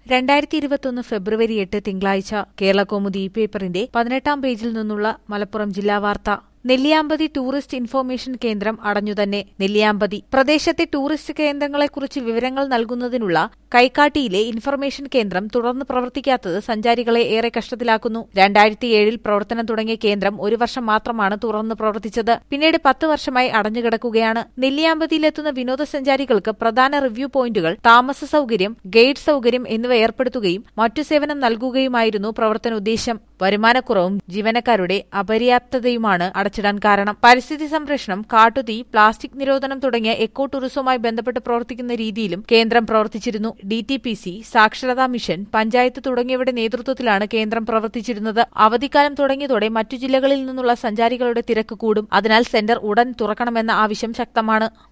രണ്ടായിരത്തി ഇരുപത്തൊന്ന് ഫെബ്രുവരി എട്ട് തിങ്കളാഴ്ച കേരളകൗമുദി പേപ്പറിന്റെ പതിനെട്ടാം പേജിൽ നിന്നുള്ള മലപ്പുറം ജില്ലാ വാർത്ത നെല്ലിയാമ്പതി ടൂറിസ്റ്റ് ഇൻഫോർമേഷൻ കേന്ദ്രം അടഞ്ഞുതന്നെ നെല്ലിയാമ്പതി പ്രദേശത്തെ ടൂറിസ്റ്റ് കേന്ദ്രങ്ങളെക്കുറിച്ച് വിവരങ്ങൾ നൽകുന്നതിനുള്ള കൈക്കാട്ടിയിലെ ഇൻഫർമേഷൻ കേന്ദ്രം തുടർന്ന് പ്രവർത്തിക്കാത്തത് സഞ്ചാരികളെ ഏറെ കഷ്ടത്തിലാക്കുന്നു രണ്ടായിരത്തി ഏഴിൽ പ്രവർത്തനം തുടങ്ങിയ കേന്ദ്രം ഒരു വർഷം മാത്രമാണ് തുറന്ന് പ്രവർത്തിച്ചത് പിന്നീട് പത്ത് വർഷമായി അടഞ്ഞുകിടക്കുകയാണ് നെല്ലിയാമ്പതിയിലെത്തുന്ന വിനോദസഞ്ചാരികൾക്ക് പ്രധാന റിവ്യൂ പോയിന്റുകൾ താമസ സൌകര്യം ഗൈഡ് സൌകര്യം എന്നിവ ഏർപ്പെടുത്തുകയും മറ്റു സേവനം നൽകുകയുമായിരുന്നു പ്രവർത്തന ഉദ്ദേശം വരുമാനക്കുറവും ജീവനക്കാരുടെ അപര്യാപ്തതയുമാണ് അടച്ചിടാൻ കാരണം പരിസ്ഥിതി സംരക്ഷണം കാട്ടുതീ പ്ലാസ്റ്റിക് നിരോധനം തുടങ്ങിയ എക്കോ ടൂറിസവുമായി ബന്ധപ്പെട്ട് പ്രവർത്തിക്കുന്ന രീതിയിലും കേന്ദ്രം പ്രവർത്തിച്ചിരുന്നു ഡി ടി പി സി സാക്ഷരതാ മിഷൻ പഞ്ചായത്ത് തുടങ്ങിയവരുടെ നേതൃത്വത്തിലാണ് കേന്ദ്രം പ്രവർത്തിച്ചിരുന്നത് അവധിക്കാലം തുടങ്ങിയതോടെ മറ്റു ജില്ലകളിൽ നിന്നുള്ള സഞ്ചാരികളുടെ തിരക്ക് കൂടും അതിനാൽ സെന്റർ ഉടൻ തുറക്കണമെന്ന ആവശ്യം ശക്തമാണ്